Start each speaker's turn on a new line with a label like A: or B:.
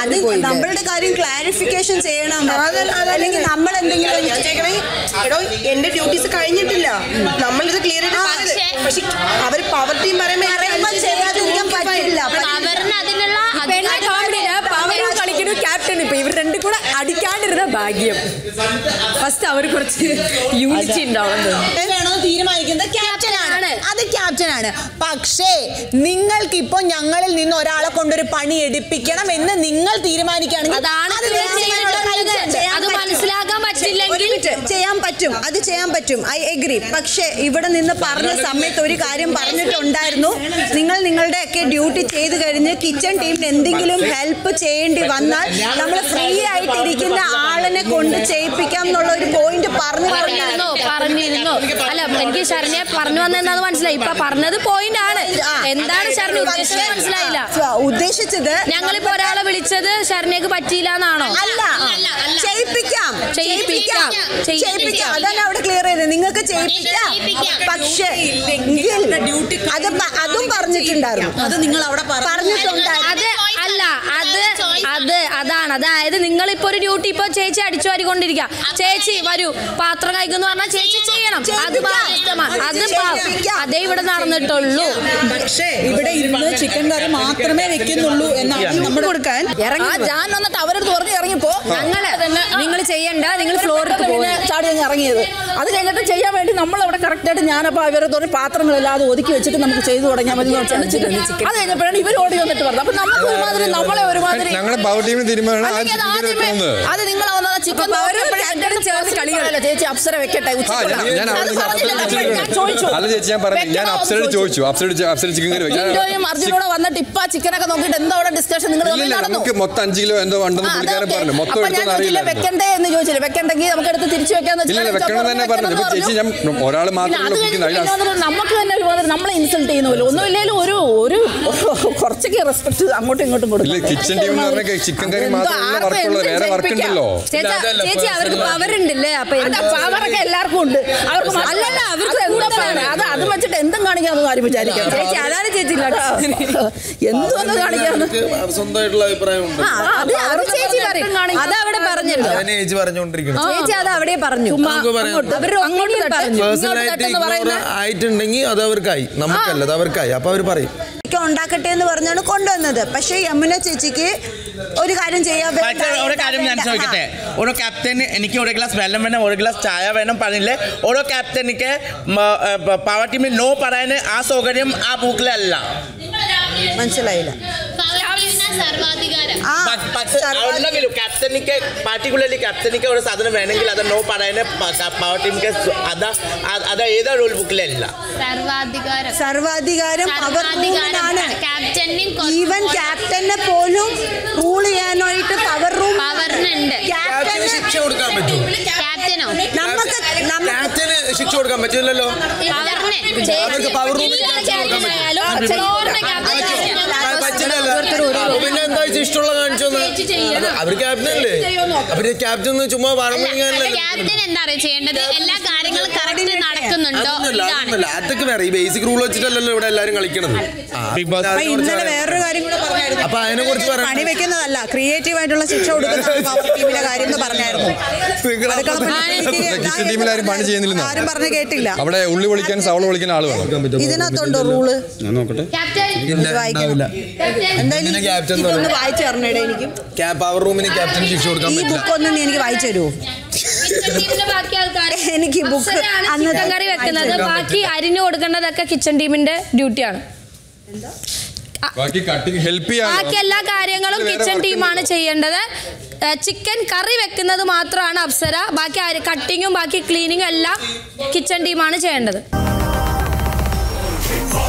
A: അത് നമ്മളുടെ കാര്യം ക്ലാരിഫിക്കേഷൻ ചെയ്യണം അല്ലെങ്കിൽ നമ്മൾ എന്തെങ്കിലും
B: എടോ എന്റെ ഡ്യൂട്ടീസ് കഴിഞ്ഞിട്ടില്ല നമ്മളിത് ക്ലിയർ
C: പക്ഷേ-
B: പക്ഷെ അവർ പവർ ടീം
A: പറയുമ്പോൾ ചെയ്യാതിരിക്കാൻ പറ്റില്ല
C: അവരിന് അതിനുള്ള
D: പെണ്ണ കോമഡിയില് പവരും കളിക്കുന്നു ക്യാപ്റ്റൻ ഇപ്പൊ ഇവർ രണ്ടും കൂടെ അടിക്കാണ്ടിരുന്ന ഭാഗ്യം ഫസ്റ്റ് അവർ കുറച്ച് യൂണിറ്റി ഉണ്ടാവണം
E: വേണോ തീരുമാനിക്കുന്നത് ക്യാപ്റ്റനാണ് അത് ക്യാപ്റ്റനാണ് പക്ഷേ നിങ്ങൾക്ക് ഇപ്പൊ ഞങ്ങളിൽ നിന്ന് ഒരാളെ കൊണ്ടൊരു പണി എടുപ്പിക്കണം എന്ന് നിങ്ങൾ തീരുമാനിക്കുകയാണെങ്കിൽ
C: അതാണ്
E: അത്
C: ഇവിടെ
E: ചെയ്യാനുള്ള
C: ചെയ്യുന്നത്.
E: right ഉണ്ട്.
C: അത് മനസ്സിലാക്കാൻ പറ്റില്ലെങ്കിൽ
A: ഒരു മിനിറ്റ്. ചെയ്യാൻ പറ്റും അത് ചെയ്യാൻ പറ്റും ഐ എഗ്രി പക്ഷേ ഇവിടെ നിന്ന് പറഞ്ഞ സമയത്ത് ഒരു കാര്യം പറഞ്ഞിട്ടുണ്ടായിരുന്നു നിങ്ങൾ നിങ്ങളുടെ ഒക്കെ ഡ്യൂട്ടി ചെയ്ത് കഴിഞ്ഞ് കിച്ചൺ ടീമിന് എന്തെങ്കിലും ഹെൽപ്പ് ചെയ്യേണ്ടി വന്നാൽ നമ്മൾ ഫ്രീ ആയിട്ടിരിക്കുന്ന ആളിനെ കൊണ്ട് ചെയ്യിപ്പിക്കാം എന്നുള്ള ഒരു പോയിന്റ്
C: പറഞ്ഞിരുന്നു
A: പറഞ്ഞിട്ടുണ്ടായിരുന്നു
C: പറഞ്ഞിരുന്നു അല്ല എനിക്ക് ശരണ്യെ പറഞ്ഞു വന്നെന്താന്ന് മനസ്സിലായി ഇപ്പൊ പറഞ്ഞത് പോയിന്റ് ആണ് എന്താണ് ശരണ്യ ഉദ്ദേശിച്ചത് മനസ്സിലായില്ല
A: ഉദ്ദേശിച്ചത്
C: ഞങ്ങളിപ്പോ ഒരാളെ വിളിച്ചത് ശരണ്യക്ക് പറ്റിയില്ല എന്നാണോ
A: അല്ല ചെയ്യിപ്പിക്കാം
C: ചെയ്യിപ്പിക്കാം.
A: ചെയ്യിപ്പിക്കാം അതാണ് അവിടെ ക്ലിയർ ചെയ്തത് നിങ്ങൾക്ക് ചെയ്യിപ്പിക്കാം പക്ഷേ എങ്കിൽ അത് പ- അതും പറഞ്ഞിട്ടുണ്ടായിരുന്നു
E: അത് നിങ്ങൾ അവിടെ
A: പറഞ്ഞിട്ടുണ്ടായിരുന്നു
C: അത് അല്ല അത് അത് അതാണ് അതായത് നിങ്ങൾ ഇപ്പൊ ഒരു ഡ്യൂട്ടി ഇപ്പൊ ചേച്ചി അടിച്ചു വാരിക്കൊണ്ടിരിക്കുക ചേച്ചി വരൂ പാത്രം കഴിക്കുന്നു പറഞ്ഞാൽ ചേച്ചി ചെയ്യണം അത് ബാധ്യസ്ഥമാണ് അത് പാ- അതേ ഇവിടെ നടന്നിട്ടുള്ളൂ
E: പക്ഷേ ഇവിടെ ഇരുന്ന് ചിക്കൻ കറി മാത്രമേ വെക്കുന്നുള്ളൂ എന്നാണ് നമ്മൾ കൊടുക്കാൻ
D: ഇറങ്ങി
E: ആ ഞാൻ വന്നിട്ട് അവരടുത്ത് പറഞ്ഞ് ഇറങ്ങിപ്പോ
D: ഞങ്ങള് നിങ്ങൾ ചെയ്യണ്ട നിങ്ങൾ ഫ്ലോറിൽ
E: പിന്നെ ചാടി അങ്ങ് ഇറങ്ങിയത് അത് കഴിഞ്ഞിട്ട് ചെയ്യാൻ വേണ്ടി നമ്മൾ അവിടെ കറക്റ്റായിട്ട് ഞാനപ്പോൾ അവരെ തോന്നി പാത്രങ്ങളെല്ലാം അത് ഒതുക്കി വെച്ചിട്ട് നമുക്ക് ചെയ്തു തുടങ്ങിയാൽ മതി എന്ന് വെച്ചാണ് അത് കഴിഞ്ഞപ്പോഴാണ് ഇവർ ഓടി വന്നിട്ട് പറഞ്ഞത് അപ്പൊ നമുക്ക് ഒരുമാതിരി നമ്മളെ ഒരുമാതിരി
F: ഞങ്ങളുടെ പവർ ടീമിന് തീരുമാനമാണ് ആ
E: അല്ലെങ്കിൽ അത്
F: ചിക്കൻ
E: ആദ്യമേ
F: വെക്കണമെന്ന്
E: അത് നിങ്ങൾ ചിക്കൻ
D: ചേർന്ന് കളികളല്ല
E: ചേച്ചി അപ്സര വെക്കട്ടെ
F: ആ
E: ഉച്ചയ്ക്കുള്ള.
F: ഞാൻ- ഞാൻ
E: അത്
F: അവിടെ
E: പറഞ്ഞില്ല,
F: അപ്സരയോട്
E: ഞാൻ ചോദിച്ചു
F: അല്ല ചേച്ചി ഞാൻ പറഞ്ഞു ഞാൻ
E: വെക്കണോ എന്ന്
F: അപ്സരയോട് ചോദിച്ചു അപ്സരയോട് ചെ- അപ്സര ചിക്കൻ കറി വെക്കാൻ
E: ജിൻഡോയും അർജുനോടെ വന്നിട്ട് ഇപ്പൊ ചിക്കനൊക്കെ നോക്കിയിട്ട് എന്താ അവിടെ ഡിസ്കഷൻ നിങ്ങൾ തമ്മിൽ
F: ഇല്ലില്ല
E: നടന്നു
F: നമുക്ക് മൊത്തം അഞ്ച് കിലോ എന്തോ
E: ആ,
F: ഉണ്ടെന്ന് പുള്ളിക്കാരൻ
E: അതൊക്കെ.
F: പറഞ്ഞു മൊത്തം
E: അപ്പൊ ഞാൻ
F: എടുത്തൊന്നും
E: ചോദിച്ചില്ല
F: അറിയില്ല
E: വെക്കണ്ടേ എന്ന് ചോദിച്ചില്ല വെക്കണ്ടെങ്കിൽ നമുക്ക് എടുത്ത് തിരിച്ചു വെക്കാന്ന്
F: ഇല്ല
E: വെച്ചാൽ
F: വെക്കണം തന്നെ പറഞ്ഞു അപ്പൊ ചേച്ചി ഞാൻ ഒരാൾ
E: പിന്നെ
F: മാത്രമല്ല
E: അത്
F: കുക്കിംഗ്
E: കഴിഞ്ഞ്
F: അതിൽ
E: പിന്നെ വന്നിട്ട് നമുക്ക് തന്നെ ഒരുമാതിരി നമ്മളെ ഇൻസൾട്ട് ചെയ്യുന്നല്ലോ ഒന്നുമില്ലെങ്കിലും ഒരു ഒരു കുറച്ചൊക്കെ റെസ്പെക്ട് അങ്ങോട്ടും ഇങ്ങോട്ടും കൊടുക്കും
F: ഇല്ല കിച്ചൺ ടീം എന്ന് പറഞ്ഞാൽ ചിക്കൻ കറി
E: അതെന്തോ
F: മാത്രമല്ല
E: ആർക്കും
F: വർക്കുള്ളത്
E: എന്തും
F: വേറെ വർക്ക്
E: ചെയ്യിപ്പിക്കാം.
F: ഉണ്ടല്ലോ
D: ചേച്ചി ചേച്ചി അവർക്ക് പവർ ഉണ്ടല്ലേ അപ്പൊ എന്ത്
E: പവറൊക്കെ എല്ലാവർക്കും ഉണ്ട് അവർക്ക് മാത്രം-
D: അല്ലല്ല, അവർക്ക്
E: അത്
D: എന്താ
E: കൂടുതലാണ്. അത് അത് വെച്ചിട്ട് എന്തും കാണിക്കാമെന്ന് ആരും വിചാരിക്കാം
D: ചേച്ചി അതാണ് ചേച്ചി
E: എന്തോന്ന് കാണിക്കാന്ന്
G: സ്വന്തമായിട്ടുള്ള അഭിപ്രായമുണ്ട്
D: ആ, അത് അത് ചേച്ചി പറയും അത് അവിടെ പറഞ്ഞല്ലോ
G: അതിനെ ഏജ് പറഞ്ഞുകൊണ്ടിരിക്കണം
D: ചേച്ചി അത് അവിടെ പറഞ്ഞു
G: നമുക്ക് പറയാം
D: അവരുടെ ഒപ്പീനിയൻ പറഞ്ഞു
G: പേഴ്സണലായിട്ട്
E: തെറ്റെന്ന്
G: ഇഗ്നോർ
E: പറയുന്നെ?
G: ആയിട്ടുണ്ടെങ്കിൽ അത് അവർക്കായി നമുക്കല്ല അത് അവർക്കായി അപ്പൊ അവർ പറയും
A: ഒക്കെ ഉണ്ടാക്കട്ടെ എന്ന് പറഞ്ഞാണ് കൊണ്ടുവന്നത് പക്ഷേ യമുന ചേച്ചിക്ക് ഒരു കാര്യം ചെയ്യാൻ വേണ്ട,
H: പക്ഷേ ഒരു കാര്യം ഞാൻ
A: വേണ്ട.
H: ചോദിക്കട്ടെ ഓരോ ക്യാപ്റ്റൻ എനിക്ക് ഒരു ഗ്ലാസ് വെള്ളം വേണം ഒരു ഗ്ലാസ് ചായ വേണം പറഞ്ഞില്ലേ ഓരോ ക്യാപ്റ്റനിക്ക് പവർ ടീമിൽ നോ പറയാൻ ആ സൗകര്യം ആ ബുക്കിലല്ല
A: മനസ്സിലായില്ല
C: സർവാധികാരം
A: ആ
H: പക്ഷ- പക്ഷേ ഉണ്ടെങ്കിലും ക്യാപ്റ്റനിക്ക് പാർട്ടിക്കുലർലി ക്യാപ്റ്റനിക്ക് ഒരു സാധനം വേണമെങ്കിൽ അത് നോ പറയാൻ പവർ ടീമിക്ക് അത് അത് ഏതാ റൂൾ ബുക്കിലല്ല
C: സർവാധികാരം
A: സർവാധികാരം അവർ റൂമിനാണ്
C: ക്യാപ്റ്റനും
A: ഈവൻ ക്യാപ്റ്റനെ പോലും റൂൾ ചെയ്യാനായിട്ട് പവർ റൂം
C: പവറിനുണ്ട്
G: ക്യാപ്റ്റന് ശിക്ഷ കൊടുക്കാൻ പറ്റും
C: ക്യാപ്റ്റനോ
A: നമുക്ക് നമുക്ക്
G: ക്യാപ്റ്റന് ശിക്ഷ കൊടുക്കാൻ പറ്റില്ലല്ലോ
C: പവറിന്
G: അവർക്ക് പവർ റൂമിൽ ക്യാപ്റ്റൻ കൊടുക്കാൻ പറ്റും
C: ഫ്ലോറിന്റെ ക്യാപ്റ്റൻ
G: ആ, പറ്റില്ലല്ലോ അപ്പൊ പിന്നെ എന്താ വെച്ചാ ഇഷ്ടമുള്ള കാണിച്ചോന്ന് അത് അവർ ക്യാപ്റ്റൻ അല്ലേ അവര് ക്യാപ്റ്റൻ ഒന്ന് ചുമ്മാ പറഞ്ഞാലല്ലേ
C: ക്യാപ്റ്റൻ എന്താ അറിയാ ചെയ്യേണ്ടത് എല്ലാ കാര്യങ്ങളും കറക്റ്റ് നടക്കുന്നുണ്ടോ
G: അതൊന്നുമല്ല
C: ഇതാണ്
G: അതൊന്നുമല്ല അതൊക്കെ വേറെ ഈ ബേസിക് റൂൾ വെച്ചിട്ടല്ലല്ലോ ഇവിടെ എല്ലാരും കളിക്കണത് ആ,
H: Big Boss.
G: പിന്നെ
A: അപ്പൊ
G: അതിനെക്കുറിച്ച്
A: ഇന്നലെ
G: പറയാം.
A: വേറൊരു കാര്യം കൂടെ പറഞ്ഞായിരുന്നു
G: അപ്പൊ അതിനെ കുറിച്ച്
A: പണി
G: പറയാം
A: വെക്കുന്നതല്ല ക്രിയേറ്റീവ് ആയിട്ടുള്ള ശിക്ഷ കൊടുക്കുന്ന പവർ ടീമിന്റെ കാര്യം എന്ന് പറഞ്ഞായിരുന്നു അടുക്കള പണി എനിക്ക്
F: കിച്ചൺ ടീമിൽ ആരും പണി ചെയ്യുന്നില്ലെന്നോ
A: ആരും പറഞ്ഞ് കേട്ടില്ല
F: അവിടെ ഉള്ളി പൊളിക്കാൻ സവള പൊളിക്കാൻ ആള് വേണം
A: ഇതിനകത്തുണ്ടോ റൂള്
C: ക്യാപ്റ്റൻ
A: ഇത് വായിക്കണം എന്തായാലും
G: ഇതിനെ captain എന്ന്
A: ഇതൊന്ന് വായിച്ചു തരണേടെ എനിക്ക്
G: പവർ റൂമിന് ക്യാപ്റ്റന് ശിക്ഷ കൊടുക്കാൻ
A: ഈ
G: പറ്റില്ല
A: ബുക്ക് ഒന്ന് നീ എനിക്ക് വായിച്ചു തരുമോ
C: ടീമിലെ ബാക്കി ആൾക്കാർ
A: എനിക്ക് ഈ ബുക്ക്
C: ചിക്കൻ കറി വെക്കുന്നത് ബാക്കി അരിഞ്ഞു കൊടുക്കേണ്ടതൊക്കെ കിച്ചൺ ടീമിന്റെ ഡ്യൂട്ടിയാണ്
F: ബാക്കി കട്ടിങ് ഹെൽപ്പ് ചെയ്യാൻ
C: ബാക്കി എല്ലാ കാര്യങ്ങളും
F: വേറെ
C: കിച്ചൺ
F: work
C: ടീമാണ്
F: ഉണ്ടല്ലോ.
C: ചെയ്യേണ്ടത് ചിക്കൻ കറി വെക്കുന്നത് മാത്രമാണ് അപ്സര ബാക്കി കട്ടിങ്ങും ബാക്കി ക്ലീനിങ്ങും എല്ലാം കിച്ചൺ ടീമാണ് ചെയ്യേണ്ടത്